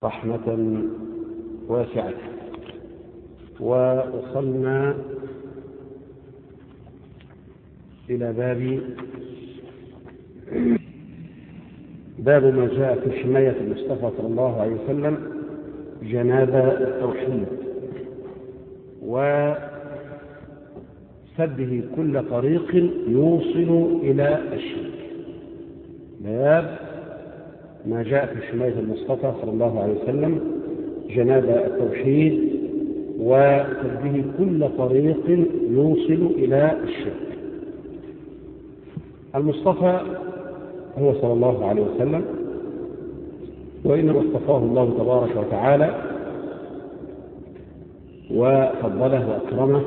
رحمة واسعة ووصلنا إلى باب باب ما جاء في حماية المصطفى صلى الله عليه وسلم جناب التوحيد وسده كل طريق يوصل إلى الشرك باب ما جاء في حماية المصطفى صلى الله عليه وسلم جناب التوحيد وسده كل طريق يوصل إلى الشرك المصطفى هو صلى الله عليه وسلم وإنما اصطفاه الله تبارك وتعالى وفضله وأكرمه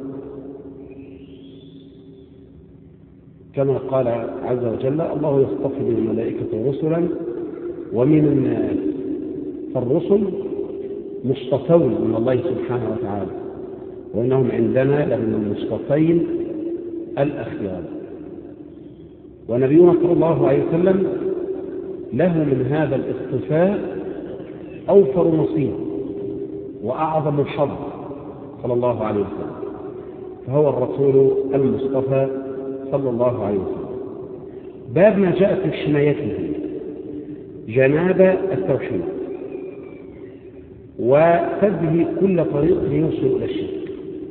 كما قال عز وجل الله يصطفي من الملائكة رسلا ومن الناس فالرسل مصطفون من الله سبحانه وتعالى وإنهم عندنا لمن المصطفين الأخيار ونبينا صلى الله عليه وسلم له من هذا الاصطفاء أوفر نصيب وأعظم الحظ صلى الله عليه وسلم فهو الرسول المصطفى صلى الله عليه وسلم باب ما جاء في حمايته جناب التوحيد وسده كل طريق يوصل إلى الشرك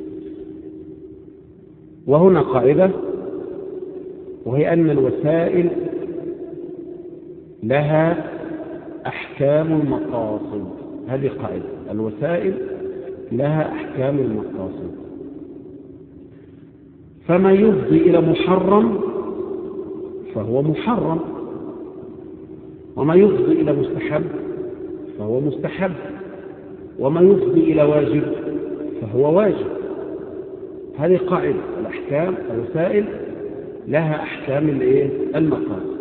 وهنا قاعدة وهي أن الوسائل لها أحكام المقاصد هذه قاعدة الوسائل لها أحكام المقاصد فما يفضي إلى محرم فهو محرم وما يفضي إلى مستحب فهو مستحب وما يفضي إلى واجب فهو واجب هذه قاعدة الأحكام الوسائل لها أحكام الإيه؟ المقاصد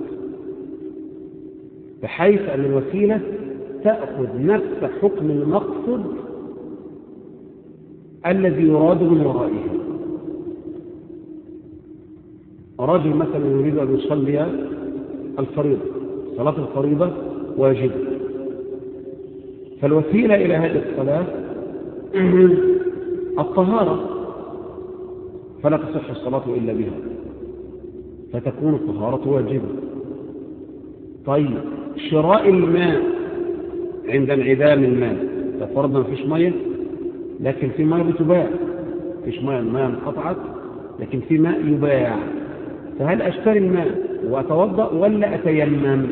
بحيث أن الوسيلة تأخذ نفس حكم المقصد الذي يراد من ورائها رجل مثلا يريد أن يصلي الفريضة صلاة الفريضة واجبة فالوسيلة إلى هذه الصلاة الطهارة فلا تصح الصلاة إلا بها فتكون الطهارة واجبة طيب شراء الماء عند انعدام الماء فرضا ما فيش ميه لكن في ماء بتباع فيش ماء الماء انقطعت لكن في ماء يباع فهل اشتري الماء واتوضا ولا اتيمم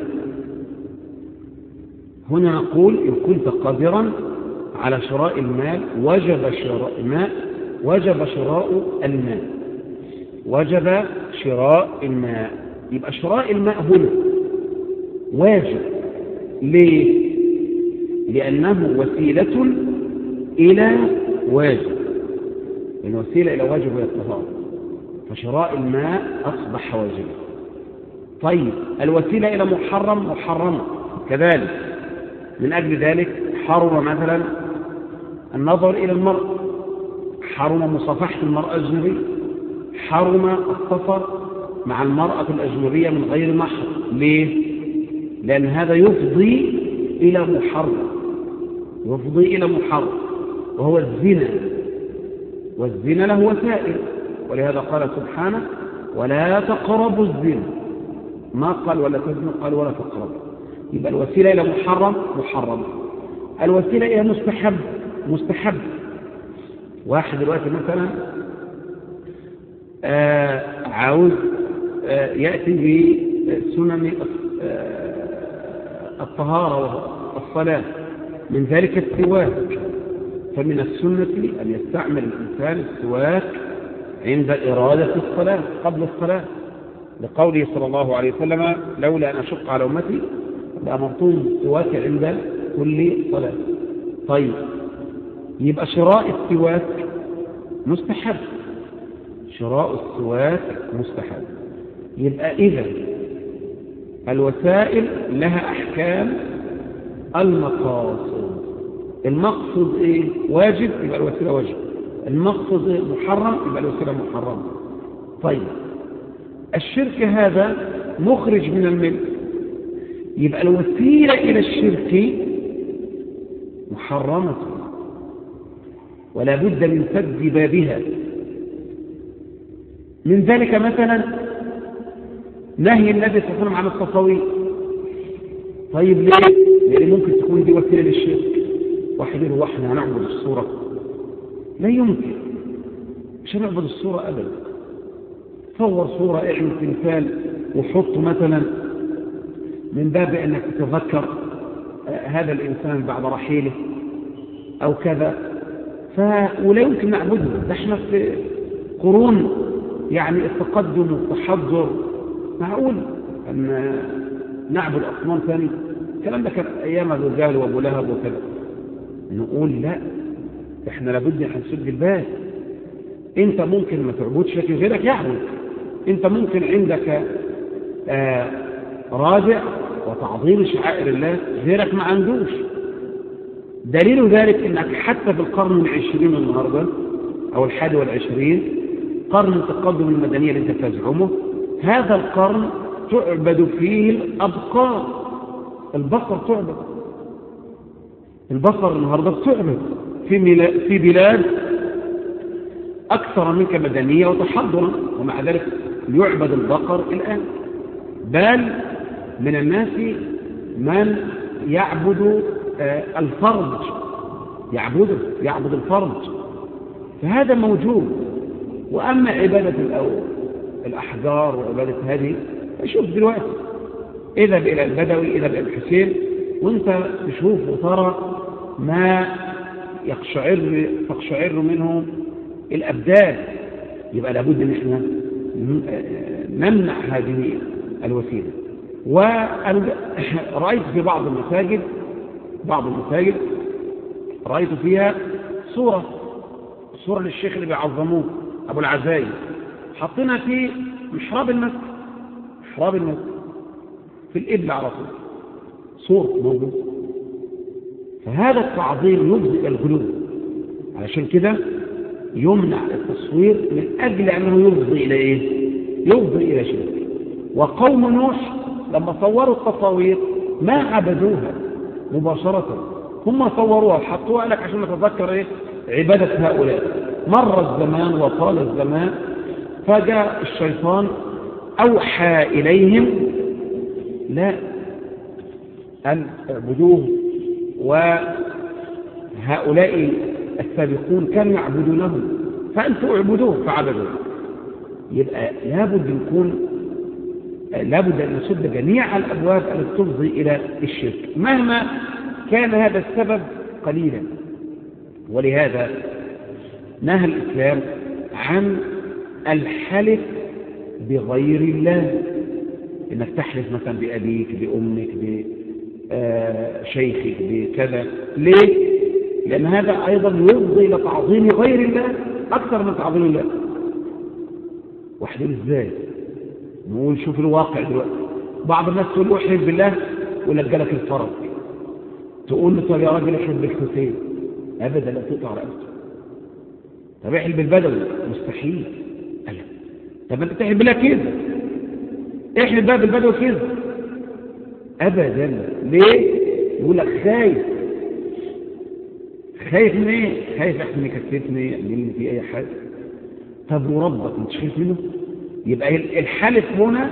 هنا نقول ان كنت قادرا على شراء المال وجب شراء الماء وجب شراء الماء وجب شراء الماء يبقى شراء الماء هنا واجب ليه لأنه وسيلة إلى واجب الوسيلة إلى واجب هي الطهارة فشراء الماء أصبح واجبا طيب الوسيلة إلى محرم محرمة كذلك من أجل ذلك حرم مثلا النظر إلى المرء حرم مصافحة المرأة الأجنبية حرم السفر مع المرأة الأجنبية من غير محرم ليه؟ لأن هذا يفضي إلى محرم يفضي إلى محرم وهو الزنا والزنا له وسائل ولهذا قال سبحانه ولا تقربوا الزنا ما قال ولا تزنوا قال ولا تقربوا يبقى الوسيلة إلى محرم محرم الوسيلة إلى مستحب مستحب واحد دلوقتي مثلا آه عاوز آه يأتي بسنن آه الطهارة والصلاة من ذلك السواك فمن السنة أن يستعمل الإنسان السواك عند إرادة الصلاة قبل الصلاة لقوله صلى الله عليه وسلم لولا أن أشق على أمتي لأمرتهم السواك عند كل صلاة طيب يبقى شراء السواك مستحب شراء السواك مستحب يبقى إذا الوسائل لها أحكام المقاصد المقصد إيه؟ واجب يبقى الوسيلة واجب المقصد إيه؟ محرم يبقى الوسيلة محرم طيب الشرك هذا مخرج من الملك يبقى الوسيلة إلى الشرك محرمة ولا بد من سد بابها من ذلك مثلا نهي النبي صلى الله عليه وسلم عن التصاوير طيب ليه؟ لأن ممكن تكون دي وسيلة للشرك واحد يقول احنا هنعبد الصورة لا يمكن مش هنعبد الصورة أبدا صور صورة اعمل تمثال وحطه مثلا من باب انك تتذكر هذا الانسان بعد رحيله او كذا ف... ولا يمكن نعبده ده احنا في قرون يعني التقدم والتحضر معقول ان نعبد اصنام ثاني الكلام ده كان ايام ابو جهل وابو لهب وكذا نقول لا احنا لابد ان نسد الباب انت ممكن ما تعبدش لكن غيرك يعبد انت ممكن عندك آه راجع وتعظيم شعائر الله غيرك ما عندوش دليل ذلك انك حتى في القرن العشرين النهارده او الحادي والعشرين قرن التقدم المدنية اللي انت تزعمه هذا القرن تعبد فيه الابقار البقر تعبد البقر النهارده بتعبد في في بلاد اكثر منك مدنيه وتحضرا ومع ذلك يعبد البقر الان بل من الناس من يعبد الفرج يعبده يعبد الفرج فهذا موجود وأما عبادة الأحجار وعبادة هذه فشوف دلوقتي اذهب إلى البدوي اذهب إلى الحسين وانت تشوف وترى ما يقشعر تقشعر منه الأبدان يبقى لابد ان احنا نمنع هذه الوسيلة ورأيت في بعض المساجد بعض المساجد رأيت فيها صورة صورة للشيخ اللي بيعظموه أبو العزاي حطينا في محراب المسجد محراب المسجد في الإبل على طول صورة موجود فهذا التعظيم يفضي إلى الغلو علشان كده يمنع التصوير من أجل أنه يفضي إلى إيه؟ يفضي إلى شرك وقوم نوح لما صوروا التصاوير ما عبدوها مباشرة هم صوروها وحطوها لك عشان نتذكر ايه عبادة هؤلاء مر الزمان وطال الزمان فجاء الشيطان أوحى إليهم لا أن اعبدوه وهؤلاء السابقون كانوا يعبدونه فأنتوا اعبدوه فعبدوه يبقى لابد نكون لابد أن نسد جميع الأبواب التي تفضي إلى الشرك مهما كان هذا السبب قليلا ولهذا نهى الإسلام عن الحلف بغير الله إنك تحلف مثلا بأبيك بأمك بشيخك بكذا ليه؟ لأن هذا أيضا يفضي إلى تعظيم غير الله أكثر من تعظيم الله واحد يقول إزاي؟ نقول شوف الواقع دلوقتي بعض الناس تقول احلف بالله ويلقى لك الفرج تقول له طب يا راجل احلف بالحسين ابدا لا تقطع رقبته طب احلف بالبدوي مستحيل قال طب انت تحلف بالله كده احلف بقى بالبدوي كده ابدا ليه يقول لك خايف خايف من ايه خايف احسن يكتفني يعمل في اي حاجه طب وربك انت خايف منه يبقى الحلف هنا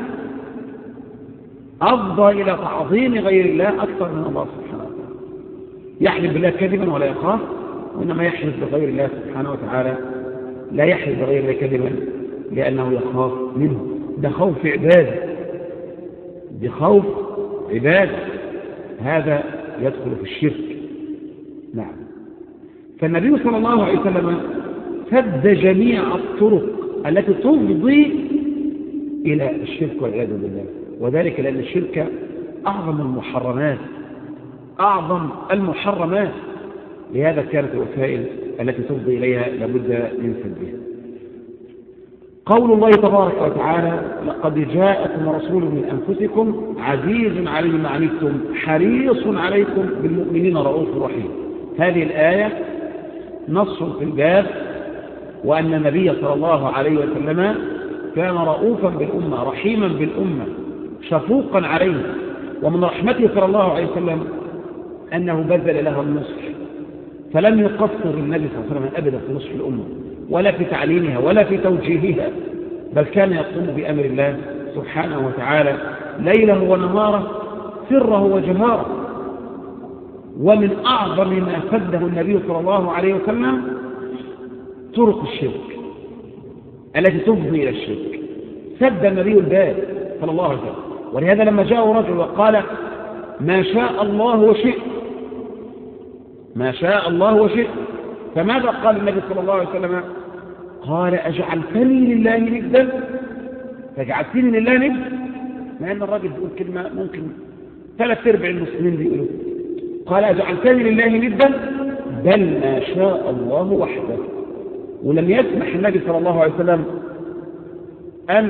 أفضى إلى تعظيم غير الله أكثر من الله سبحانه وتعالى يحلف بالله كذبا ولا يخاف وإنما يحلف بغير الله سبحانه وتعالى لا يحلف بغير الله كذبا لأنه يخاف منه ده خوف عبادة ده خوف عبادة هذا يدخل في الشرك نعم فالنبي صلى الله عليه وسلم سد جميع الطرق التي تفضي إلى الشرك والعياذ بالله وذلك لأن الشرك أعظم المحرمات أعظم المحرمات لهذا كانت الوسائل التي تفضي إليها لابد من سدها قول الله تبارك وتعالى لقد جاءكم رسول من أنفسكم عزيز عليه ما عنتم حريص عليكم بالمؤمنين رؤوف رحيم هذه الآية نص في الباب وأن النبي صلى الله عليه وسلم كان رؤوفا بالأمة رحيما بالأمة شفوقا عليه ومن رحمته صلى الله عليه وسلم أنه بذل لها النصح فلم يقصر النبي صلى الله عليه وسلم أبدا في نصف الأمة ولا في تعليمها ولا في توجيهها بل كان يقوم بأمر الله سبحانه وتعالى ليله ونهاره سره وجهاره ومن أعظم ما سده النبي صلى الله عليه وسلم طرق الشرك التي تفضي إلى الشرك سد النبي الباب صلى الله عليه وسلم ولهذا لما جاءه رجل وقال ما شاء الله وشئت ما شاء الله وشئت فماذا قال النبي صلى الله عليه وسلم قال أجعلتني لله ندا فجعلتني لله ند مع أن الراجل بيقول كلمة ممكن ثلاث أرباع المسلمين بيقولوا قال أجعلتني لله ندا بل ما شاء الله وحده ولم يسمح النبي صلى الله عليه وسلم أن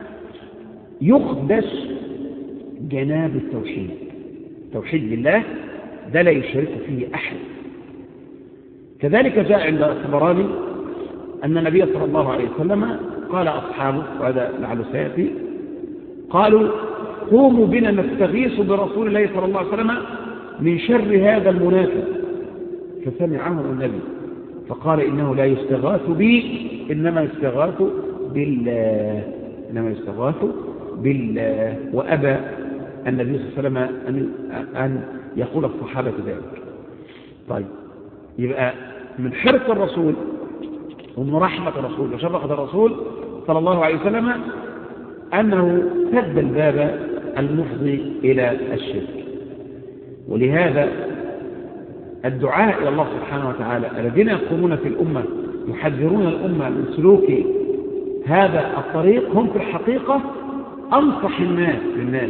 يخدش جناب التوحيد توحيد لله ده لا يشارك فيه أحد كذلك جاء عند الطبراني أن النبي صلى الله عليه وسلم قال أصحابه وهذا لعله سيأتي قالوا قوموا بنا نستغيث برسول الله صلى الله عليه وسلم من شر هذا المنافق فسمعه النبي فقال إنه لا يستغاث بي إنما يستغاث بالله إنما يستغاث بالله وأبى النبي صلى الله عليه وسلم أن, أن يقول الصحابة ذلك طيب يبقى من حرص الرسول ومن رحمة الرسول وشفقة الرسول صلى الله عليه وسلم أنه سد الباب المفضي إلى الشرك ولهذا الدعاء إلى الله سبحانه وتعالى الذين يقومون في الأمة يحذرون الأمة من سلوك هذا الطريق هم في الحقيقة أنصح الناس للناس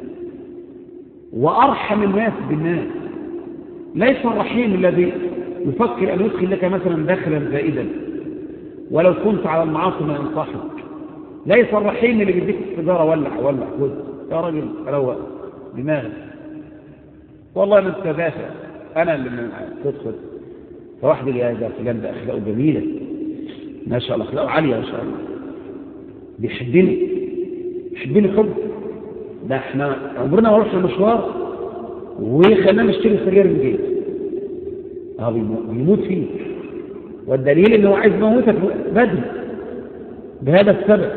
وأرحم الناس بالناس ليس الرحيم الذي يفكر أن يدخل لك مثلا دخلا زائدا ولو كنت على المعاصي ما ينصحك ليس الرحيم اللي بيديك السيجاره ولع ولع خذ يا راجل روق دماغك والله ما انت دافع انا اللي من تدخل فواحد اللي هذا فلان ده اخلاقه جميله ما شاء الله اخلاقه عاليه ما شاء الله بيحبني بيحبني حب ده احنا عمرنا ما رحنا مشوار وخلينا نشتري سجاير من جيب اه بيموت فيه والدليل انه عايز يموتك بدري بهذا السبب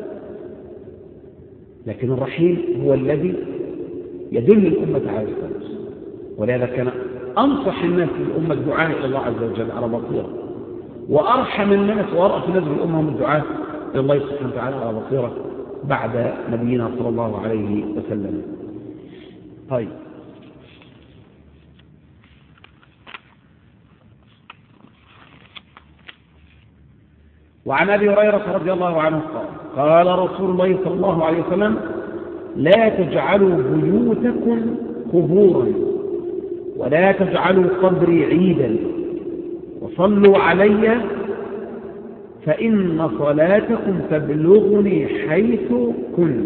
لكن الرحيم هو الذي يدل الأمة على الخير ولهذا كان أنصح الناس في الأمة الدعاء إلى الله عز وجل على بصيرة وأرحم الناس وأرأف الناس بالأمة هم الدعاء إلى الله سبحانه وتعالى على بصيرة بعد نبينا صلى الله عليه وسلم طيب وعن ابي هريره رضي الله عنه قال قال رسول الله صلى الله عليه وسلم لا تجعلوا بيوتكم قبورا ولا تجعلوا قبري عيدا وصلوا علي فإن صلاتكم تبلغني حيث كنت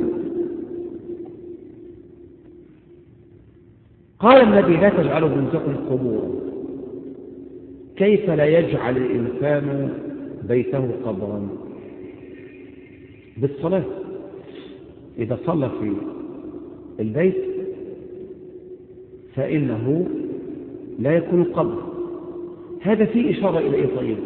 قال النبي لا تجعلوا بيوتكم قبورا كيف لا يجعل الإنسان بيته قبرا بالصلاة إذا صلى في البيت فإنه لا يكون قبر هذا فيه إشارة إلى إيه طيب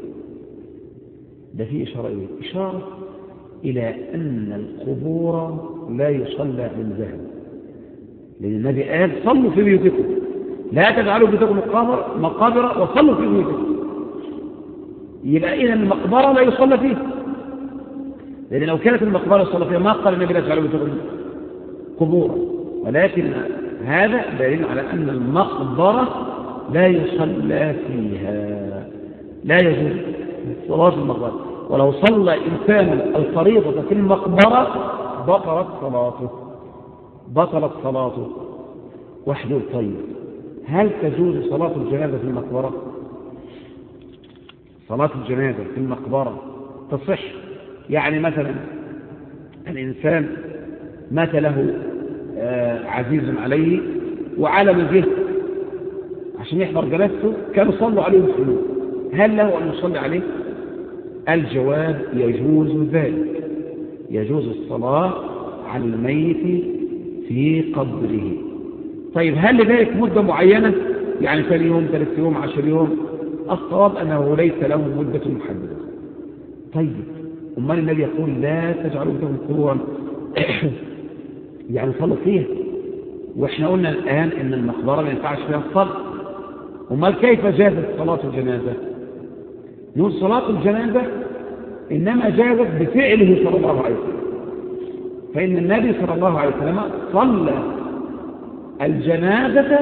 ده فيه إشارة إلى إشارة إلى أن القبور لا يصلى عندها لأن النبي قال صلوا في بيوتكم لا تجعلوا بيوتكم مقابر مقابر وصلوا في بيوتكم يبقى إذا المقبرة لا يصلى فيها لأن لو كانت المقبرة يصلى فيها ما قال النبي لا تجعلوا بيوتكم قبورا ولكن هذا دليل على أن المقبرة لا يصلى فيها لا يجوز صلاة المقبرة ولو صلى إنسان الفريضة في المقبرة بطلت صلاته بطلت صلاته وحده طيب هل تجوز صلاة الجنازة في المقبرة صلاة الجنازة في المقبرة تصح يعني مثلا الإنسان مات له عزيز عليه وعلم جه عشان يحضر جنازته كانوا صلوا عليه مسلمون هل له أن يصلي عليه الجواب يجوز ذلك يجوز الصلاة على الميت في قبره طيب هل لذلك مدة معينة يعني ثاني يوم ثالث يوم عشر يوم الصواب أنه ليس له مدة محددة طيب أمال النبي يقول لا تجعلوا بيوتكم قبورا يعني صلوا فيها واحنا قلنا الآن ان المقبرة ما ينفعش فيها الصلاة أمال كيف جازت صلاة الجنازة نقول صلاة الجنازة إنما جازت بفعله صلى الله عليه وسلم فإن النبي صلى الله عليه وسلم صلى الجنازة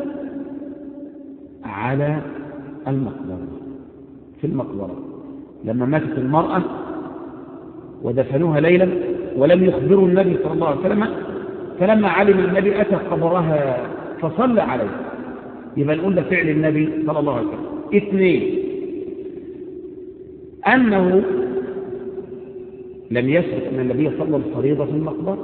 على المقبرة في المقبرة لما ماتت المرأة ودفنوها ليلا ولم يخبروا النبي صلى الله عليه وسلم فلما علم النبي أتى قبرها فصلى عليه يبقى نقول ده فعل النبي صلى الله عليه وسلم اثنين أنه لم يثبت أن النبي صلى الفريضة في المقبرة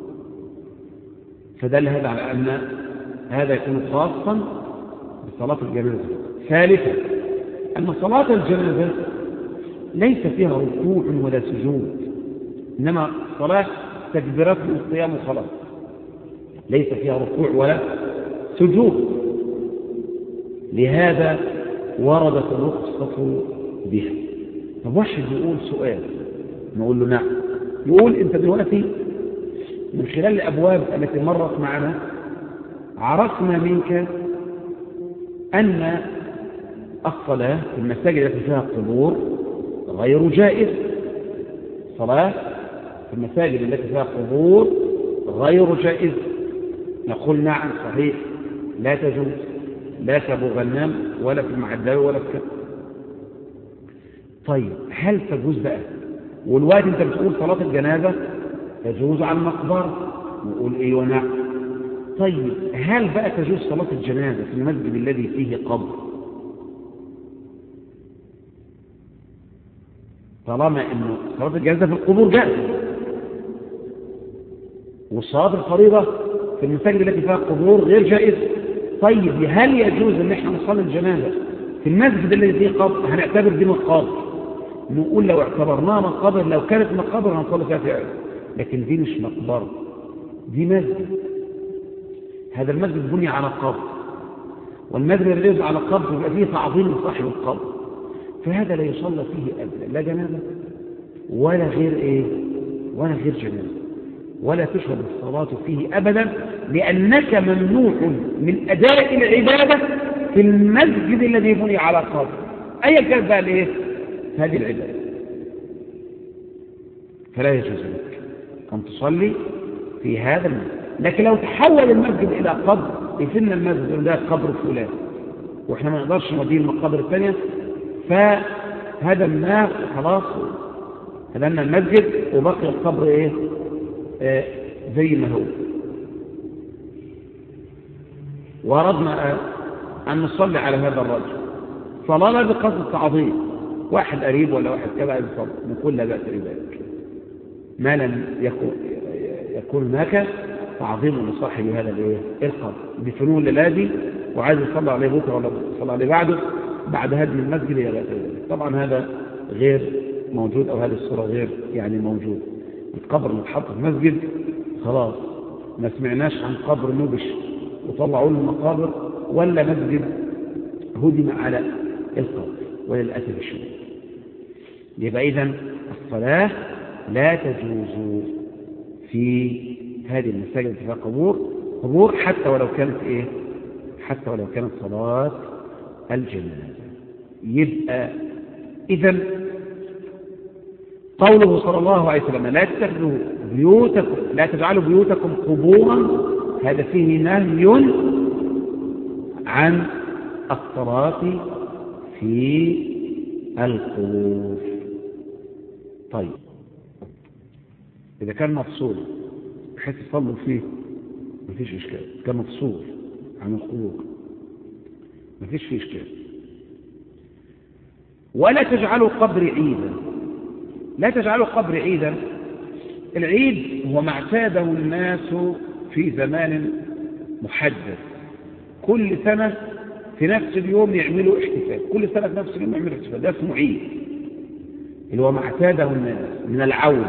فدل هذا على أن هذا يكون خاصا بصلاة الجنازة ثالثا أن صلاة الجنازة ليس فيها ركوع ولا سجود إنما صلاة تكبيرات القيام وخلاص ليس فيها ركوع ولا سجود لهذا وردت الرخصة بها طب واحد يقول سؤال نقول له نعم يقول انت دلوقتي من خلال الابواب التي مرت معنا عرفنا منك ان الصلاه في المساجد التي فيها قبور غير جائز صلاه في المساجد التي فيها قبور غير جائز نقول نعم صحيح لا تجوز لا في ابو غنام ولا في المعداوي ولا في كذا طيب هل تجوز بقى والوقت انت بتقول صلاة الجنازة تجوز على المقبرة نقول ايوه نعم طيب هل بقى تجوز صلاة الجنازة في المسجد الذي فيه قبر طالما انه صلاة الجنازة في القبور جائزة والصلاة الفريضة في المساجد التي فيها قبور غير جائزة طيب هل يجوز ان احنا نصلي الجنازة في المسجد الذي فيه قبر هنعتبر دي مقابر نقول لو اعتبرناها مقابر لو كانت مقابر هنصلي فيها فعلا لكن دي مش مقبرة دي مسجد هذا المسجد بني على قبر والمسجد الذي يبنى على قبر يبقى فيه تعظيم لصاحب القبر فهذا لا يصلى فيه ابدا لا جنازه ولا غير ايه ولا غير جنازه ولا تشرب الصلاه فيه ابدا لانك ممنوع من اداء العباده في المسجد الذي بني على قبر ايا كانت بقى الايه هذه العبادة فلا يجوز لك أن تصلي في هذا المسجد لكن لو تحول المسجد إلى قبر يفن المسجد ده قبر فلان وإحنا ما نقدرش نوديه المقابر الثانية فهدمناه خلاص هدمنا المسجد وبقي القبر إيه آه زي ما هو وأردنا أن نصلي على هذا الرجل صلاة بقصد التعظيم واحد قريب ولا واحد كذا يصلي نقول لا بأس بذلك ما لم يكن يكون هناك تعظيم لصاحب هذا الايه القبر بفنون للادي وعايز يصلي عليه بكره ولا يصلي عليه بعده بعد هدم المسجد يا بأس بذلك طبعا هذا غير موجود او هذه الصوره غير يعني موجود القبر متحط في مسجد خلاص ما سمعناش عن قبر نبش وطلعوا له المقابر ولا مسجد هدم على القبر وللأسف الشديد يبقى إذا الصلاة لا تجوز في هذه المساجد التي فيها قبور قبور حتى ولو كانت إيه حتى ولو كانت صلاة الجنازة يبقى إذا قوله صلى الله عليه وسلم لا تتخذوا بيوتكم لا تجعلوا بيوتكم قبورا هذا فيه نهي عن الصلاة في القبور طيب إذا كان مفصول بحيث يصلوا فيه مفيش إشكال كان مفصول عن القبور مفيش فيه إشكال ولا تجعلوا قبر عيدا لا تجعلوا قبر عيدا العيد هو ما اعتاده الناس في زمان محدد كل سنة في نفس اليوم يعملوا احتفال كل سنة في نفس اليوم يعملوا احتفال ده اسمه عيد اللي هو ما اعتاده الناس من العود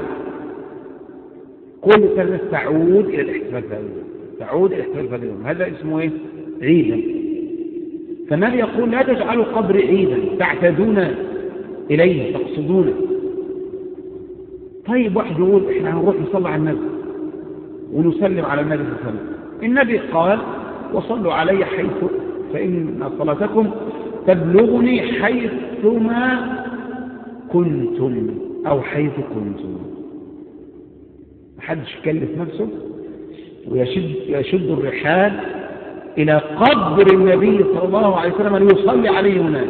كل سنة تعود إلى الاحتفال في هذا اليوم تعود إلى الاحتفال في هذا اليوم هذا اسمه ايه؟ عيدا فالنبي يقول لا تجعلوا قبر عيدا تعتدون إليه تقصدونه طيب واحد يقول احنا هنروح نصلي على النبي ونسلم على النبي صلى الله عليه وسلم النبي قال وصلوا علي حيث فإن صلاتكم تبلغني حيثما كنتم أو حيث كنتم محدش يكلف نفسه ويشد يشد الرحال إلى قبر النبي صلى الله عليه وسلم ليصلي عليه هناك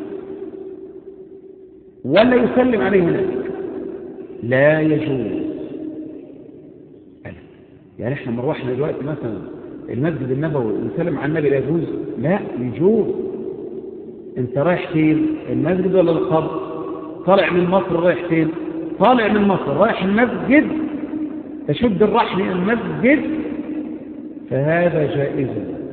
ولا يسلم عليه هناك لا يجوز يعني احنا مروحنا دلوقتي مثلا المسجد النبوي ونسلم على النبي لا يجوز لا يجوز انت رايح فين المسجد ولا القبر طالع من مصر رايح فين طالع من مصر رايح المسجد تشد الرحل الى المسجد فهذا جائز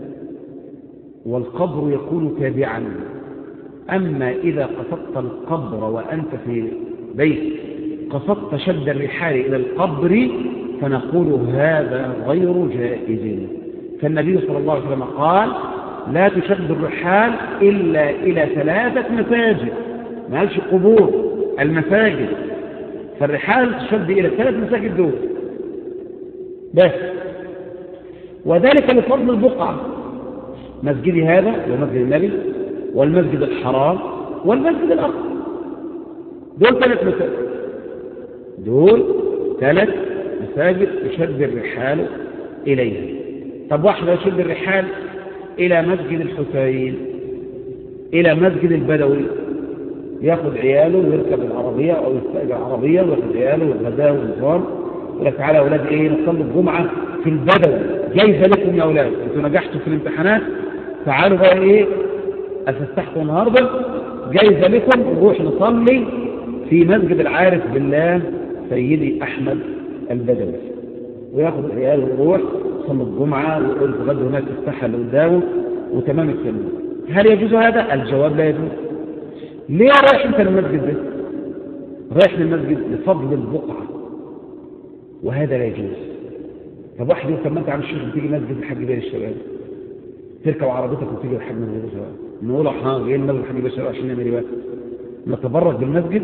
والقبر يكون تابعا أما إذا قصدت القبر وأنت في بيت قصدت شد الرحال إلى القبر فنقول هذا غير جائز فالنبي صلى الله عليه وسلم قال لا تشد الرحال إلا إلى ثلاثة مساجد ما قالش قبور المساجد فالرحال تشد إلى ثلاث مساجد دول بس وذلك لفضل البقعة مسجدي هذا ومسجد النبي والمسجد الحرام والمسجد الأقصى دول ثلاث مساجد دول ثلاث مساجد تشد الرحال إليها طب واحدة يشد الرحال إلى مسجد الحسين إلى مسجد البدوي ياخذ عياله ويركب العربية أو يستأجر عربية وياخذ عياله والغداء والنظام يقول لك تعالى يا أولاد إيه نصلي الجمعة في البدوي جايزة لكم يا أولاد أنتوا نجحتوا في الامتحانات تعالوا بقى إيه أفسحتوا النهاردة جايزة لكم نروح نصلي في مسجد العارف بالله سيدي أحمد البدوي وياخذ العيال ويروح يصلي الجمعة ويقول غد هناك الساحة اللي قدامه وتمام الكلمة هل يجوز هذا؟ الجواب لا يجوز ليه رايح انت للمسجد ده؟ رايح للمسجد لفضل البقعة وهذا لا يجوز طب واحد يقول طب ما انت عم الشيخ بتيجي مسجد الحاج بين الشباب تركب عربيتك وتيجي الحاج من الشباب نقول احنا جايين مسجد الحاج بين الشباب عشان نعمل ايه بقى؟ نتبرك بالمسجد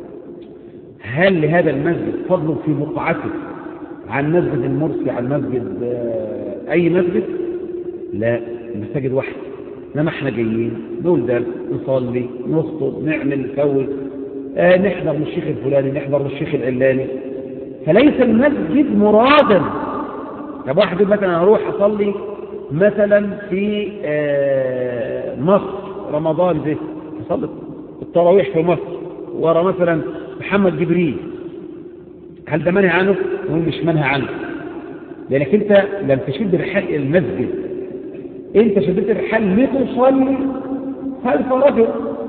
هل لهذا المسجد فضل في بقعته عن مسجد المرسي عن مسجد آه، اي مسجد لا المساجد واحده انما احنا جايين نقول ده نصلي نخطب نعمل نسوي آه نحضر من الشيخ الفلاني نحضر من الشيخ العلاني فليس المسجد مرادا طب واحد يقول مثلا اروح اصلي مثلا في آه مصر رمضان ده اصلي التراويح في مصر ورا مثلا محمد جبريل هل ده منهي عنه؟ نقول مش منهي عنه لانك انت لم تشد الرحال الى المسجد انت شدت الرحال لتصلي خلف رجل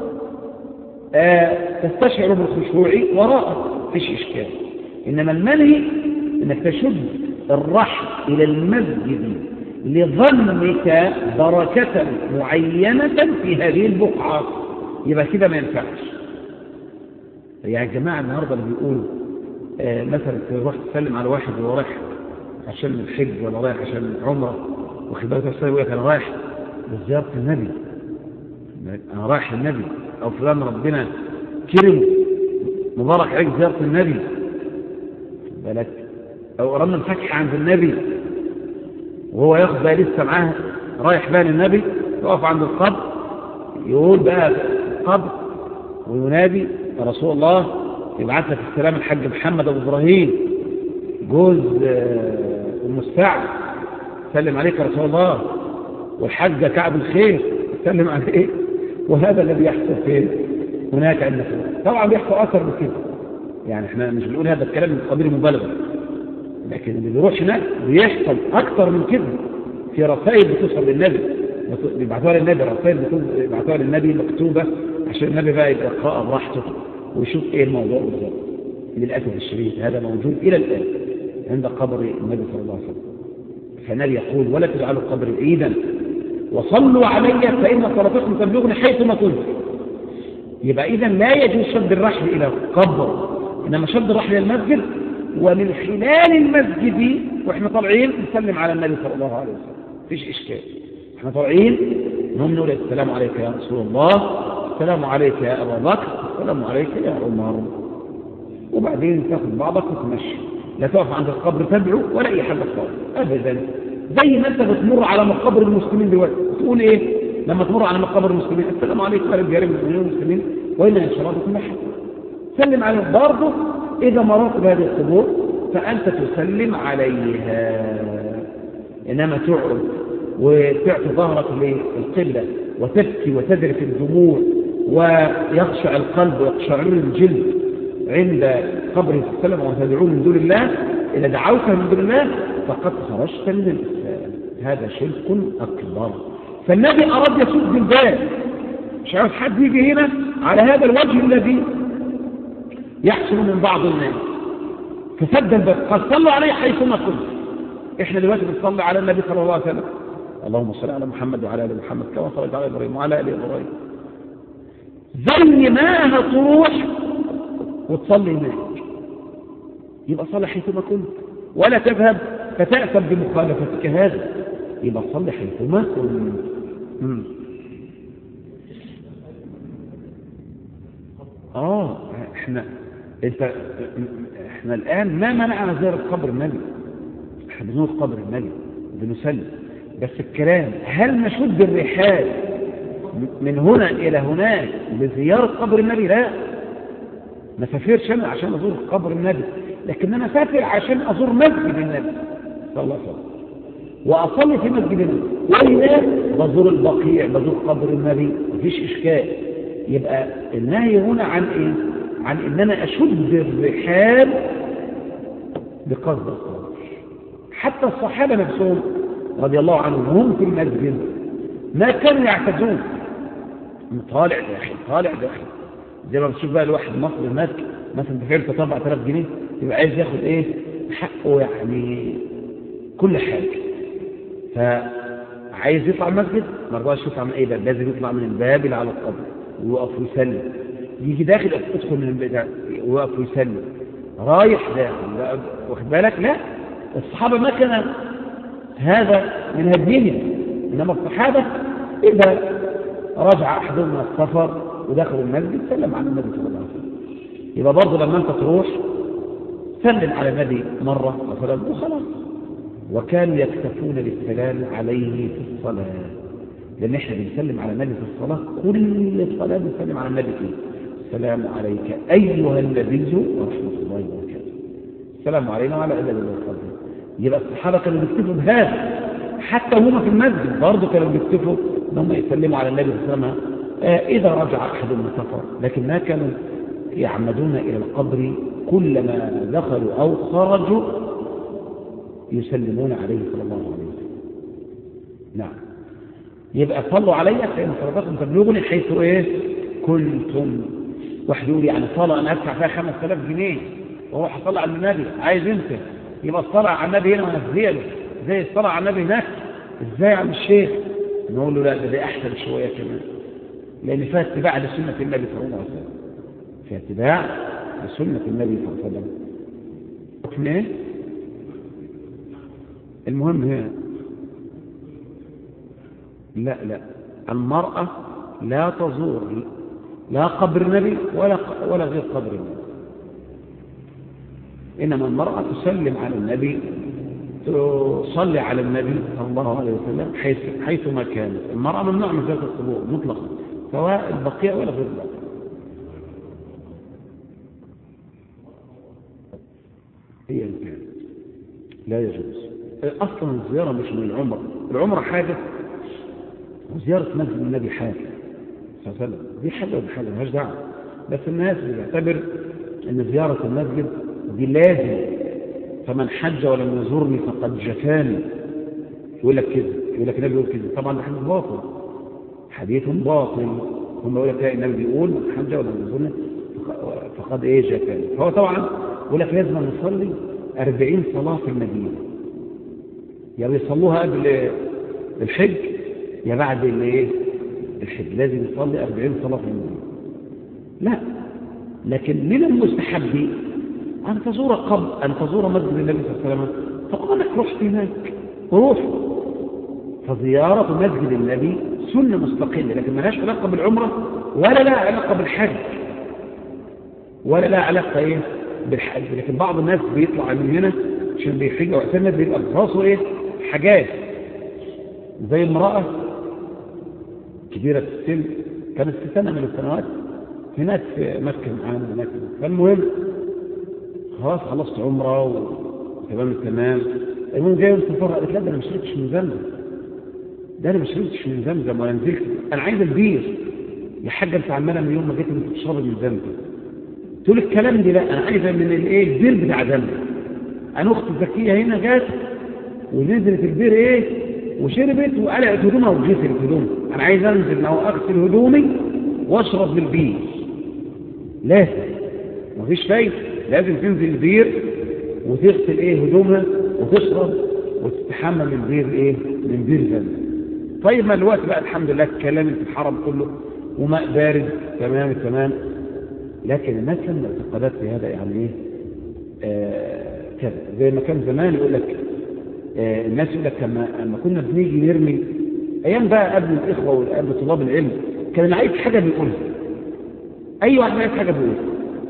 آه تستشعر بالخشوع وراءك فيش اشكال انما المنهي انك تشد الرحل الى المسجد لظنك بركة معينة في هذه البقعة يبقى كده ما ينفعش يا جماعة النهاردة اللي بيقولوا آه مثلا تروح تسلم على واحد وهو رايح عشان الحج ولا رايح عشان عمره واخد بالك يقول لك انا رايح لزيارة النبي انا رايح للنبي او فلان ربنا كرم مبارك عليك زيارة النبي بالك او قررنا الفتح عند النبي وهو ياخد بقى لسه معاه رايح بقى للنبي يقف عند القبر يقول بقى القبر وينادي يا رسول الله يبعث لك السلام الحاج محمد ابو ابراهيم جوز ام السعد سلم عليك يا رسول الله والحاجه كعب الخير سلم عليك وهذا الذي يحصل فين هناك عند طبعا بيحصل اثر من كده يعني احنا مش بنقول هذا الكلام من قبيل مبالغه لكن اللي بيروح هناك بيحصل اكتر من كده في رسائل بتوصل للنبي بيبعتوها للنبي رسائل بيبعتوها للنبي مكتوبه عشان النبي بقى يبقى يقراها براحته ويشوف ايه الموضوع بالظبط للاسف الشديد هذا موجود الى الان عند قبر النبي صلى الله عليه وسلم فالنبي يقول ولا تجعلوا قبر عيدا وصلوا علي فان صلاتكم تبلغني حيث ما كنت يبقى اذا لا يجوز شد الرحل الى القبر انما شد الرحل الى المسجد ومن خلال المسجد واحنا طالعين نسلم على النبي صلى الله عليه وسلم مفيش اشكال احنا طالعين نقوم نقول السلام عليك يا رسول الله السلام عليك يا أبا بكر السلام عليك يا عمر وبعدين تاخذ بعضك وتمشي لا تقف عند القبر تدعو ولا أي حاجة خالص أبدا زي ما أنت بتمر على مقابر المسلمين دلوقتي تقول إيه لما تمر على مقابر المسلمين السلام عليكم يا رجال المسلمين وإلا إن شاء الله تمشي سلم عليهم برضه إذا مررت بهذه القبور فأنت تسلم عليها إنما تقعد وتعطي ظهرك للقبلة وتبكي وتذرف الدموع ويخشع القلب ويقشعر الجلد عند قبره صلى الله عليه وسلم وتدعو من دون الله إذا دعوت من دون الله فقد خرجت من الإسلام هذا شرك أكبر فالنبي أراد يسد الباب مش عارف حد يجي هنا على هذا الوجه الذي يحصل من بعض الناس فسد الباب قال صلوا عليه حيثما كنت احنا دلوقتي بنصلي على النبي صلى الله عليه وسلم اللهم صل على محمد وعلى ال محمد كما صليت على ابراهيم وعلى ال ابراهيم زي ما هتروح وتصلي هناك يبقى صلي حيثما كنت ولا تذهب فتأثم بمخالفتك هذا يبقى صلي حيثما كنت اه احنا انت احنا الان ما منعنا زيارة قبر النبي احنا بنزور قبر النبي بنسلم بس الكلام هل نشد الرحال من هنا الى هناك لزيارة قبر النبي لا ما سافرش انا عشان ازور قبر النبي لكن انا سافر عشان ازور مسجد النبي صلى الله عليه وسلم واصلي في مسجد النبي وهناك بزور البقيع بزور قبر النبي مفيش اشكال يبقى النهي هنا عن ايه عن ان انا اشد الرحال بقصد الصلاه حتى الصحابه نفسهم رضي الله عنهم هم في المسجد ما كانوا يعتدون طالع داخل طالع داخل زي ما بتشوف بقى الواحد مصري ماسك مثلا دفعت 4000 جنيه يبقى عايز ياخد ايه حقه يعني كل حاجه فعايز يطلع المسجد ما رضاش يطلع من اي باب لازم يطلع من الباب اللي على القبر ويقف ويسلم يجي داخل ادخل من الباب ويقف ويسلم رايح داخل واخد بالك لا الصحابه ما كان هذا من هديهم انما الصحابه اذا رجع احدهم من السفر ودخل المسجد سلم على النبي صلى الله عليه وسلم يبقى برضه لما انت تروح سلم على النبي مرة مثلا وخلاص وكانوا يكتفون بالسلام عليه في الصلاة لأن احنا بنسلم على النبي في الصلاة كل صلاة بنسلم على النبي فيه السلام عليك أيها النبي ورحمة الله وبركاته السلام علينا وعلى عباد الله الصالحين يبقى الصحابة كانوا بيكتفوا بهذا حتى هم في المسجد برضه كانوا بيكتفوا ان هم يسلموا على النبي صلى الله عليه وسلم إذا رجع أحد من سفر لكن ما كانوا يعمدون إلى القبر كلما دخلوا أو خرجوا يسلمون عليه صلى الله عليه وسلم نعم يبقى صلوا علي فإن صلاتكم تبلغني حيث إيه كنتم واحد يقول يعني صلاة أنا أدفع فيها 5000 جنيه وأروح أصلي على النبي عايز أنت يبقى الصلاة على النبي هنا ونفسية له زي الصلاة على النبي هناك إزاي يا عم الشيخ نقول له لا ده دي أحسن شوية كمان لأن فيها اتباع لسنة النبي صلى الله عليه وسلم فيها اتباع لسنة النبي صلى الله عليه وسلم حكم ايه؟ المهم هي لا لا المرأة لا تزور لا قبر النبي ولا ولا غير قبر النبي إنما المرأة تسلم على النبي تصلي على النبي صلى الله عليه وسلم حيث حيثما كانت المرأة ممنوع من ذات القبور مطلقا سواء البقية ولا غير البقية هي كانت لا يجوز أصلا الزيارة مش من العمر العمر حاجة وزيارة مسجد النبي حاجة صلى الله عليه وسلم دي حاجة ودي حاجة مالهاش دعوة بس الناس بتعتبر ان زيارة المسجد دي لازم فمن حج ولم يزورني فقد جفاني يقول لك كده يقول لك النبي يقول كده طبعا ده حديث باطل حديث باطل هم يقول لك النبي بيقول من حج ولم يزورني فقد ايه جفاني فهو طبعا يقول لك لازم نصلي 40 صلاة في المدينة يا بيصلوها قبل الحج يا بعد الايه الحج لازم يصلي 40 صلاة في المدينة لا لكن من المستحب أن تزور قبر أن تزور مسجد النبي صلى الله عليه وسلم فقالك رحت هناك روح فزيارة مسجد النبي سنة مستقلة لكن ما لهاش علاقة بالعمرة ولا لها علاقة بالحج ولا لها علاقة إيه بالحج لكن بعض الناس بيطلع من هنا عشان بيحج أو اعتمد بيبقى راسه إيه حاجات زي امرأة كبيرة في السن كانت في سنة من السنوات هناك في مكة معانا هناك فالمهم خلاص خلصت عمرة وتمام التمام المهم جاي يوم السفر قالت لا ده انا ما شربتش من زمزم ده انا ما شربتش من زمزم ولا نزلت انا عايز البير يا حاجه انت عماله من يوم ما جيت انت بتشربي من زمزم تقول الكلام دي لا انا عايزه من الايه البير بتاع زمزم انا اختي الزكيه هنا جت ونزلت البير ايه وشربت وقلعت هدومها وغسلت هدومها انا عايز انزل او اغسل هدومي واشرب من البير لازم مفيش فايده لازم تنزل البير وتغسل ايه هدومها وتشرب وتستحمى من بير ايه من بير زمزم طيب ما الوقت بقى الحمد لله الكلام في الحرم كله وماء بارد تمام تمام لكن الناس لما اعتقدت في هذا يعني ايه آه كذا زي ما كان زمان يقول لك آه الناس يقول لك لما لما كنا بنيجي نرمي ايام بقى قبل الاخوه وقبل طلاب العلم كان اللي عايز حاجه بيقولها اي واحد عايز حاجه بيقولها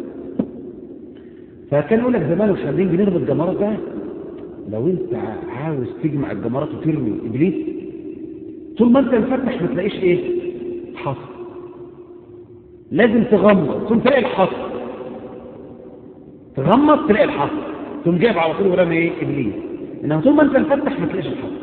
فكان يقول لك زمان مش عايزين بنرمي الجمرات ده لو انت عاوز تجمع الجمرات وترمي ابليس طول ما انت مفتح ما تلاقيش ايه حصر لازم تغمض ثم تلاقي الحصر تغمض تلاقي الحصر ثم جايب على طول ورمي ايه ابليس انما طول ما انت مفتح ما تلاقيش الحصر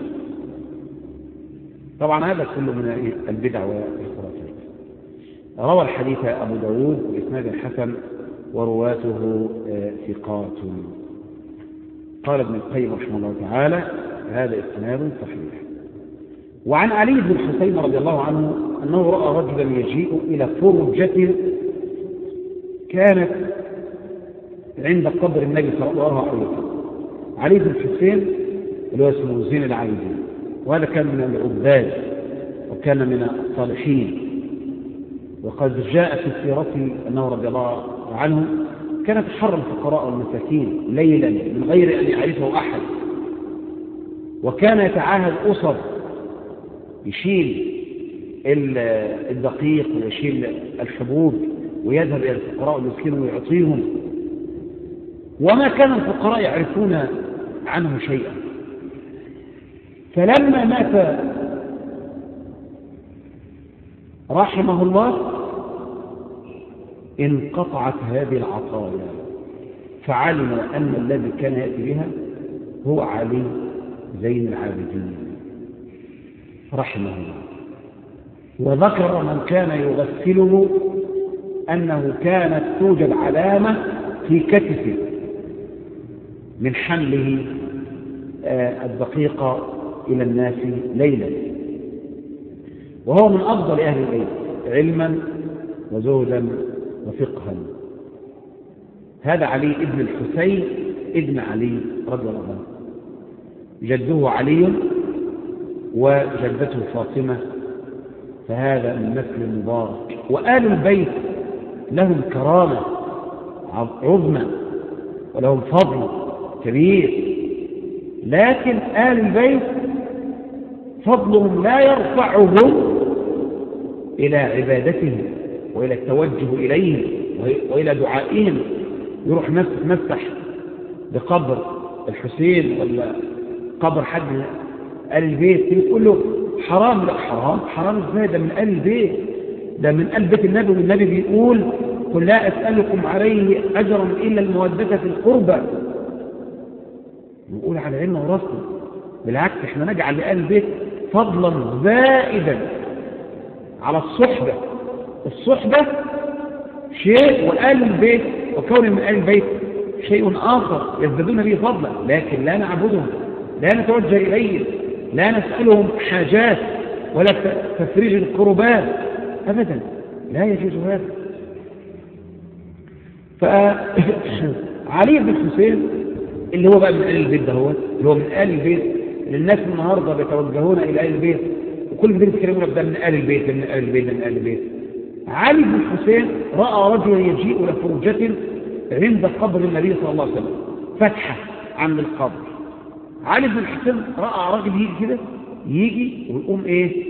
طبعا هذا كله من ايه البدع والخرافات روى الحديث ابو داود باسناد حسن ورواته ثقات قال ابن القيم رحمه الله تعالى هذا اسناد صحيح وعن علي بن الحسين رضي الله عنه أنه رأى رجلا يجيء إلى فرجة كانت عند قبر النبي صلى الله عليه وسلم علي بن الحسين اللي هو اسمه زين العابدين وهذا كان من العباد وكان من الصالحين وقد جاء في سيرته أنه رضي الله عنه كان يتحرى الفقراء والمساكين ليلا من غير أن يعرفه أحد وكان يتعاهد أسر يشيل الدقيق ويشيل الحبوب ويذهب إلى الفقراء والمسكين ويعطيهم وما كان الفقراء يعرفون عنه شيئا فلما مات رحمه الله انقطعت هذه العطايا فعلم أن الذي كان يأتي بها هو علي زين العابدين رحمه الله وذكر من كان يغسله أنه كانت توجد علامة في كتفه من حمله الدقيق إلى الناس ليلا وهو من أفضل أهل البيت علما وزهدا وفقها هذا علي ابن الحسين ابن علي رضي الله عنه جده علي وجدته فاطمة فهذا من نسل المبارك وآل البيت لهم كرامة عظمى ولهم فضل كبير لكن آل البيت فضلهم لا يرفعهم إلى عبادتهم وإلى التوجه إليهم وإلى دعائهم يروح ناس تتمسح بقبر الحسين ولا قبر حد آل البيت تقول له حرام لا حرام حرام ازاي ده من آل البيت ده من آل بيت النبي والنبي بيقول قل لا أسألكم عليه أجرا إلا المودة في القربى نقول على علم وراسنا بالعكس احنا نجعل لآل البيت فضلا زائدا على الصحبة الصحبة شيء وآل البيت وكون من آل البيت شيء آخر يزدادون به فضلا لكن لا نعبدهم لا نتوجه إليهم لا نسألهم حاجات ولا تفريج القربات أبدا لا يجوز هذا فعلي بن حسين اللي هو بقى من آل البيت ده هو اللي هو من آل البيت اللي الناس النهارده بيتوجهون إلى آل البيت وكل ما يتكلمون ده من آل البيت من آل البيت من آل البيت علي بن حسين رأى رجلا يجيء إلى فرجة عند قبر النبي صلى الله عليه وسلم فتحة عن القبر علي بن حسين رأى راجل يجي كده يجي ويقوم ايه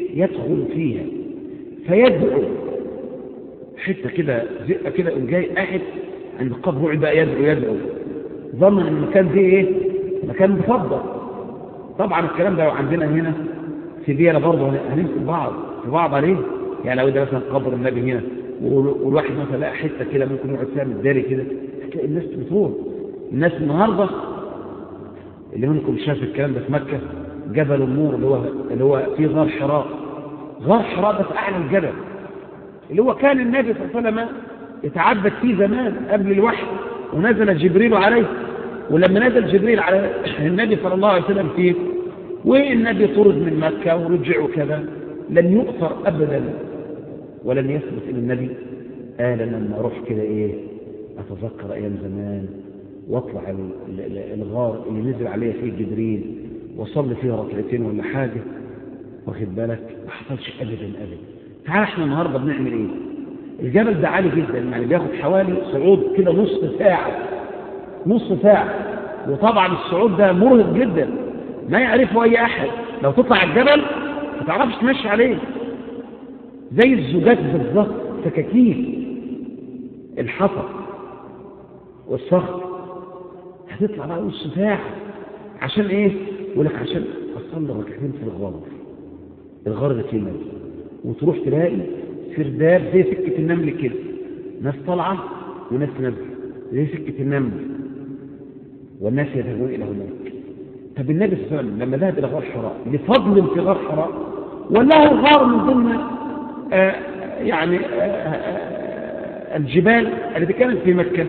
يدخل فيها فيدعو حتة كده زقة كده يقوم جاي قاعد عند القبر يقعد بقى يدعو يدعو ظن ان المكان ده ايه مكان مفضل طبعا الكلام ده عندنا هنا في ديالة برضه هنمسك بعض في بعض عليه يعني لو ده مثلا قبر النبي هنا والواحد مثلا لقى حته كده ممكن يقعد فيها متداري كده تلاقي الناس بتروح الناس النهارده اللي منكم شاف الكلام ده في مكه جبل النور اللي هو اللي هو في غار حراء غار حراء ده في اعلى الجبل اللي هو كان النبي صلى الله عليه وسلم يتعبد فيه زمان قبل الوحي ونزل جبريل عليه ولما نزل جبريل على النبي صلى الله عليه وسلم فيه والنبي طرد من مكة ورجع وكذا لم يؤثر أبدا ولم يثبت إن النبي قال لما أروح كده إيه أتذكر أيام زمان واطلع الغار اللي نزل عليه فيه جبريل وصلي فيه ركعتين ولا حاجة واخد بالك ما حصلش أبدا أبدا تعال احنا النهاردة بنعمل إيه الجبل ده عالي جدا يعني بياخد حوالي صعود كده نص ساعة نص ساعة وطبعا الصعود ده مرهق جدا ما يعرفه أي أحد لو تطلع الجبل ما تعرفش تمشي عليه زي الزجاج بالظبط سكاكين الحصى والصخر هتطلع بقى نص ساعة عشان ايه؟ يقول لك عشان اصلي ركعتين في الغار الغار ده فيه نبي وتروح تلاقي سرداب زي سكة النمل كده ناس طالعة وناس نازلة زي سكة النمل والناس يذهبون إلى هناك طب النبي صلى الله عليه وسلم لما ذهب إلى غار حراء لفضل في غار حراء وله غار من ضمن آه يعني آه آه الجبال التي كانت في مكة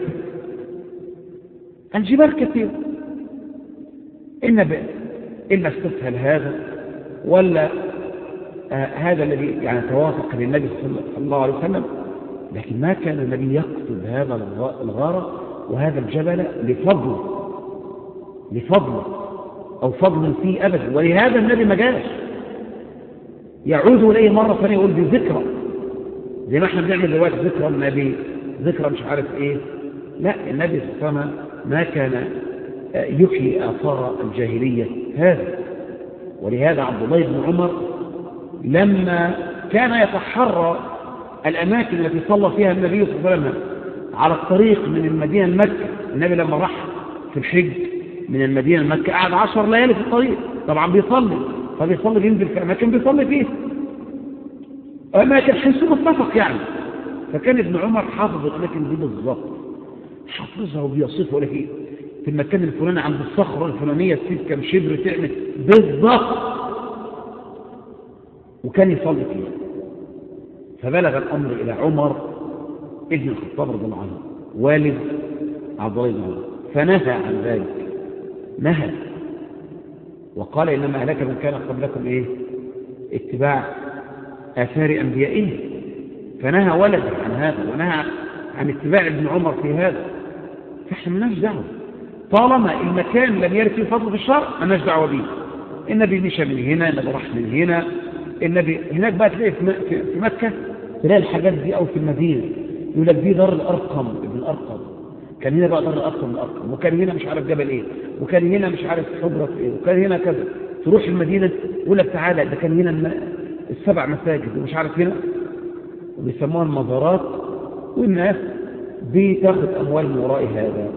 الجبال كثيرة إن إما استسهل هذا ولا هذا الذي يعني توافق للنبي صلى الله عليه وسلم لكن ما كان النبي يقصد هذا الغار وهذا الجبل لفضل لفضل أو فضل فيه أبدا ولهذا النبي ما جاش يعود إليه مرة ثانية يقول بذكرى زي ما احنا بنعمل دلوقتي ذكرى النبي ذكرى مش عارف ايه لا النبي صلى الله عليه وسلم ما كان يحيي آثار الجاهلية هذا ولهذا عبد الله بن عمر لما كان يتحرى الأماكن التي صلى فيها النبي صلى الله عليه وسلم على الطريق من المدينة لمكة النبي لما راح في الحج من المدينة لمكة قعد عشر ليالي في الطريق طبعا بيصلي فبيصلي بينزل في أماكن بيصلي فيه أماكن حيث متفق يعني فكان ابن عمر حافظ الأماكن دي بالظبط حافظها وبيصفها لك في المكان الفلاني عند الصخرة الفلانية تسيب كم شبر تعمل بالظبط وكان يصلي فيه فبلغ الأمر إلى عمر ابن الخطاب رضي الله عنه والد عبد الله بن عمر فنهى عن ذلك نهى وقال إنما أهلك من كان قبلكم إيه اتباع آثار أنبيائه فنهى ولده عن هذا ونهى عن اتباع ابن عمر في هذا فاحنا مالناش دعوه طالما المكان لم يرد فيه فضل في الشرع مالناش دعوه به النبي مشى من هنا النبي راح من هنا النبي هناك بقى تلاقي في مكة تلاقي الحاجات دي أو في المدينة يقول لك دي دار الأرقم ابن الأرقم كان هنا بقى دار الأرقم الأرقم وكان هنا مش عارف جبل إيه وكان هنا مش عارف حجرة إيه وكان هنا كذا تروح المدينة يقول لك تعالى ده كان هنا السبع مساجد ومش عارف هنا وبيسموها المزارات والناس بتاخد أموال من وراء هذا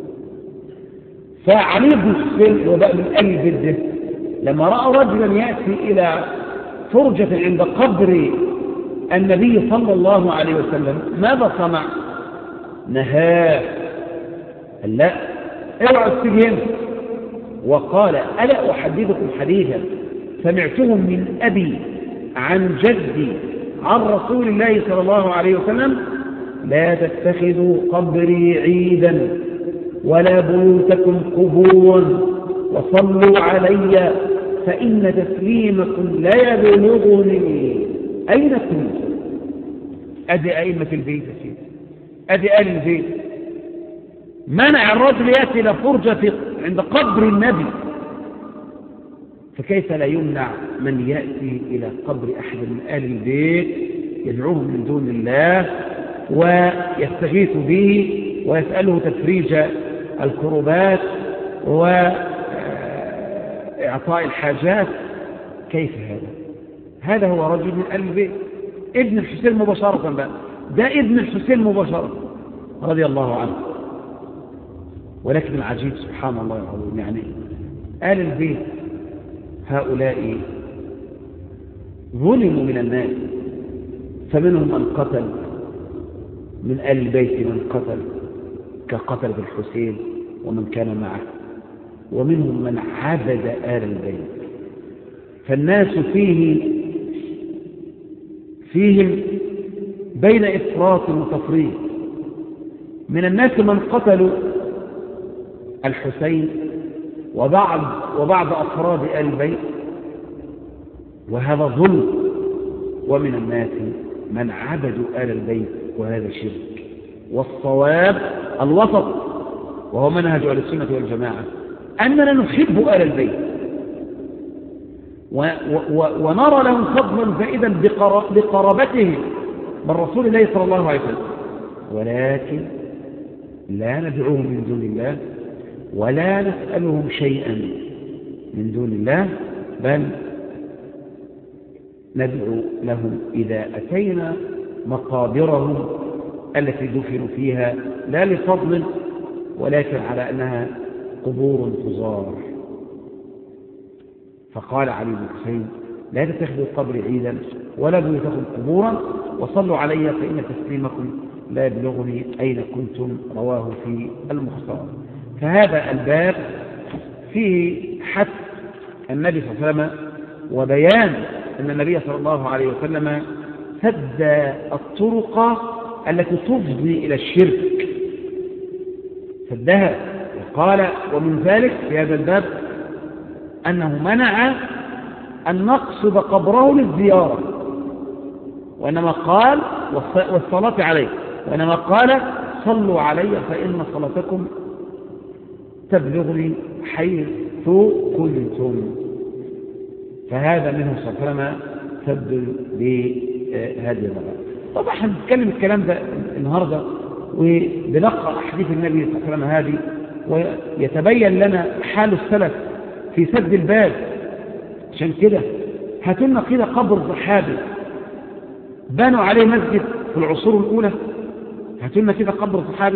فعلي بن حسين وبقى من أهل جده لما رأى رجلا يأتي إلى فرجة عند قبر النبي صلى الله عليه وسلم ماذا صنع نهاه قال لا اوعوا السجن وقال ألا أحدثكم حديثا سمعته من أبي عن جدي عن رسول الله صلى الله عليه وسلم لا تتخذوا قبري عيدا ولا بيوتكم قبورا وصلوا علي فإن تسليمكم لا يبلغني أين كنتم أدي أئمة البيت يا سيدي أدي آل البيت منع الرجل يأتي إلى فرجة عند قبر النبي فكيف لا يمنع من يأتي إلى قبر أحد من آل البيت يدعوهم من دون الله ويستغيث به ويسأله تفريج الكربات وإعطاء الحاجات كيف هذا هذا هو رجل من آل البيت ابن الحسين مباشرة بقى ده ابن الحسين مباشرة رضي الله عنه ولكن العجيب سبحان الله العظيم يعني آل البيت هؤلاء ظلموا من الناس فمنهم من قتل من آل البيت من قتل كقتل بالحسين ومن كان معه ومنهم من عبد آل البيت فالناس فيه فيهم بين إفراط وتفريط من الناس من قتلوا الحسين وبعض وبعض أفراد آل البيت وهذا ظلم ومن الناس من عبدوا آل البيت وهذا شرك والصواب الوسط وهو منهج أهل السنة والجماعة أننا نحب آل البيت و و ونرى لهم فضلا زائدا بقرابتهم من رسول الله صلى الله عليه وسلم ولكن لا ندعوهم من دون الله ولا نسألهم شيئا من دون الله بل ندعو لهم إذا أتينا مقابرهم التي دفنوا فيها لا لفضل ولكن على أنها قبور تزار فقال علي بن حسين لا تتخذوا القبر عيدا ولا بيوتكم قبورا وصلوا علي فإن تسليمكم لا يبلغني أين كنتم رواه في المختصر فهذا الباب فيه حث النبي صلى الله عليه وسلم وبيان أن النبي صلى الله عليه وسلم سد الطرق التي تفضي إلى الشرك سدها وقال ومن ذلك في هذا الباب أنه منع أن نقصد قبره للزيارة وإنما قال والصلاة عليه وإنما قال صلوا علي فإن صلاتكم تبلغني حيث كنتم فهذا منه صلى الله عليه وسلم سد بهذه الرغبة طبعا احنا بنتكلم الكلام ده النهارده وبنقرا احاديث النبي صلى الله عليه وسلم هذه ويتبين لنا حال السلف في سد الباب عشان كده هاتوا لنا كده قبر صحابي بنوا عليه مسجد في العصور الاولى هاتوا لنا كده قبر صحابي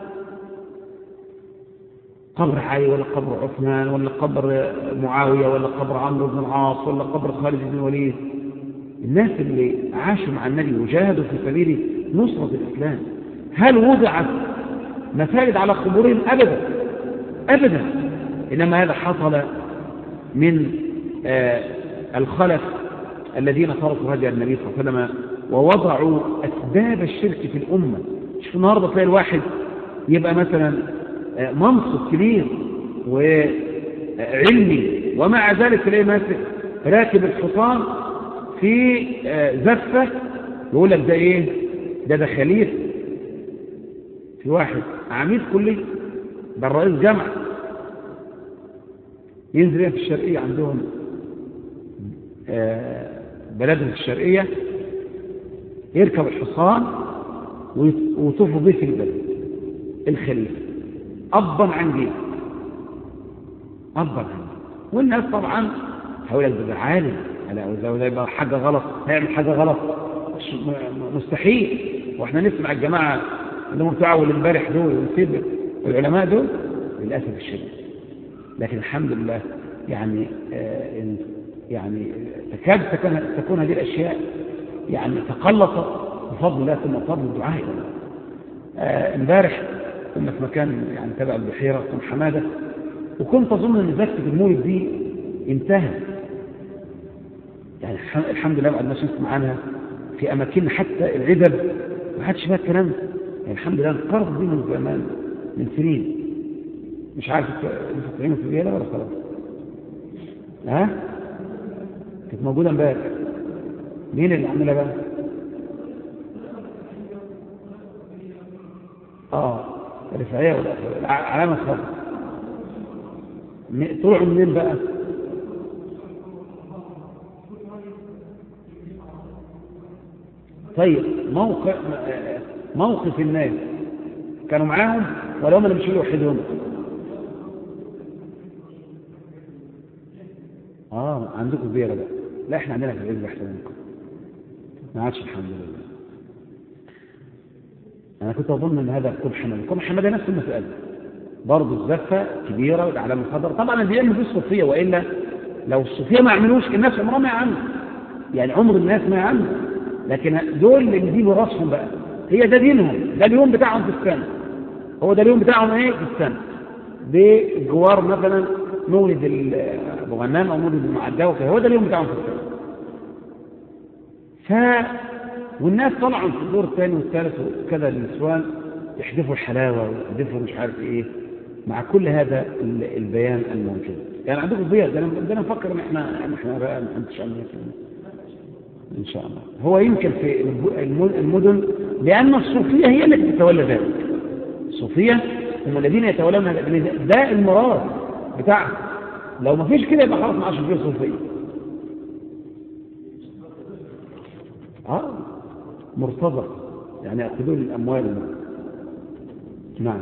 قبر علي ولا قبر عثمان ولا قبر معاوية ولا قبر عمرو بن العاص ولا قبر خالد بن الوليد الناس اللي عاشوا مع النبي وجاهدوا في سبيل نصرة الإسلام هل وضعت مساجد على قبورهم أبدا أبدا إنما هذا حصل من آه الخلف الذين تركوا هدي النبي صلى الله عليه وسلم ووضعوا أسباب الشرك في الأمة شوف النهاردة تلاقي الواحد يبقى مثلا منصب كبير وعلمي ومع ذلك تلاقيه ماسك راكب الحصان في زفة يقول لك ده ايه ده ده خليفة في واحد عميد كلية ده الرئيس جامعة ينزل في الشرقية عندهم بلدهم في الشرقية يركب الحصان ويطوفوا به في البلد الخليفة أبا عن جيل أبا عن جيل والناس طبعا هقول لك ده عالم إذا يبقى حاجة غلط هيعمل حاجة غلط مستحيل واحنا نسمع الجماعة اللي هم بتوع اول امبارح دول ونسيب العلماء دول للأسف الشديد لكن الحمد لله يعني آه يعني تكاد تكون, تكون هذه الأشياء يعني تقلصت بفضل الله ثم بفضل الدعاء امبارح آه كنا في مكان يعني تبع البحيرة كن حمادة وكنت أظن أن زكة المولد دي انتهت يعني الحمد لله بعد ما نسمع عنها في أماكن حتى العدد ما حدش فيها الكلام يعني الحمد لله انقرض دي من زمان من سنين مش عارف انتوا في الرياضة ولا خلاص ها كانت موجودة امبارح مين اللي عملها بقى اه الرفاعية ولا علامة خاصة طلعوا منين بقى طيب موقع موقف الناس كانوا معاهم ولا هم اللي مشوا لوحدهم اه عندكم بيرة بقى لا احنا عندنا في العزبة احسن منكم ما عادش الحمد لله انا كنت اظن ان هذا كل حمد كل حمد نفس المسألة برضه الزفة كبيرة والعلامة الخضر طبعا اللي بيعمل في الصوفية وإلا لو الصوفية ما عملوش الناس عمرها ما يعمل يعني عمر الناس ما يعمل لكن دول اللي بيجيبوا راسهم بقى هي ده دينهم ده اليوم بتاعهم في السنة هو ده اليوم بتاعهم ايه في السنة بجوار مثلا مولد ابو غنام او مولد المعداوي هو ده اليوم بتاعهم في السنة ف والناس طلعوا في الدور الثاني والثالث وكذا النسوان يحدفوا الحلاوة ويحدفوا مش عارف ايه مع كل هذا البيان الموجود يعني عندكم ضياء ده انا نفكر ان احنا احنا بقى ما حدش عندنا ان شاء الله هو يمكن في المدن لان الصوفيه هي التي تتولى ذلك الصوفيه هم الذين يتولون هذا ده المراد بتاعهم لو ما فيش كده يبقى خلاص ما عادش فيه صوفيه اه مرتضى يعني ياخذون الاموال نعم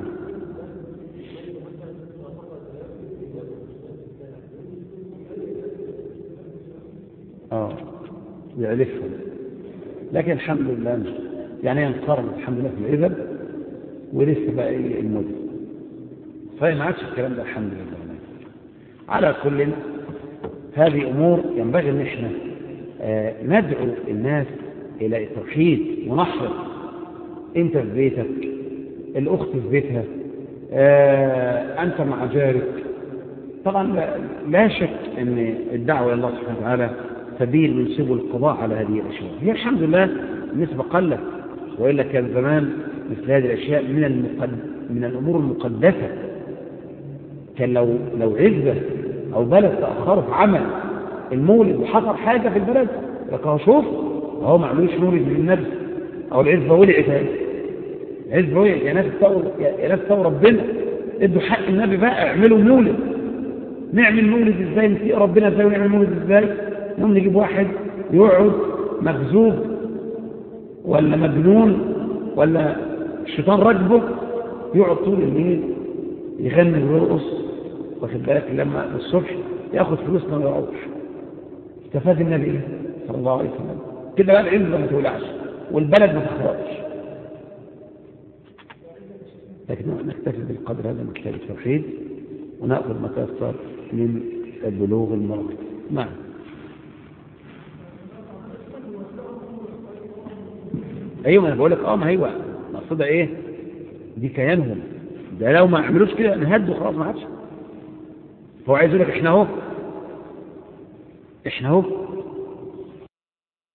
اه يعرفهم لكن الحمد لله يعني ينقرن الحمد لله في العذب ولسه بقى ايه المدن فما عادش الكلام ده الحمد لله على كل هذه امور ينبغي ان احنا آه ندعو الناس الى التوحيد ونحرص انت في بيتك الاخت في بيتها آه انت مع جارك طبعا لا, لا شك ان الدعوه الى الله سبحانه وتعالى سبيل من سبل القضاء على هذه الاشياء هي الحمد لله النسبه قلت والا كان زمان مثل هذه الاشياء من المقد... من الامور المقدسه كان لو لو عزبه او بلد تاخروا في عمل المولد وحصل حاجه في البلد لك شوف هو ما عملوش مولد للنبي او العزبه ولعت اهي العزبه ولعت يا ناس تسووا يا ناس تسووا ربنا ادوا حق النبي بقى اعملوا مولد نعمل مولد ازاي نسيء ربنا ازاي ونعمل مولد ازاي نقوم نجيب واحد يقعد مغزوب ولا مجنون ولا الشيطان راكبه يقعد طول الليل يغني ويرقص واخد بالك لما الصبح ياخد فلوسنا ويروح استفاد النبي ايه صلى الله عليه وسلم كده بقى العزه ما تولعش والبلد ما تخرجش لكن نكتفي بالقدر هذا من كتاب التوحيد وناخذ ما تيسر من البلوغ المرض نعم ايوه انا بقول لك اه ما هو مقصودها ايه دي كيانهم ده لو ما عملوش كده نهدوا خلاص ما عادش هو عايز يقول لك احنا اهو احنا اهو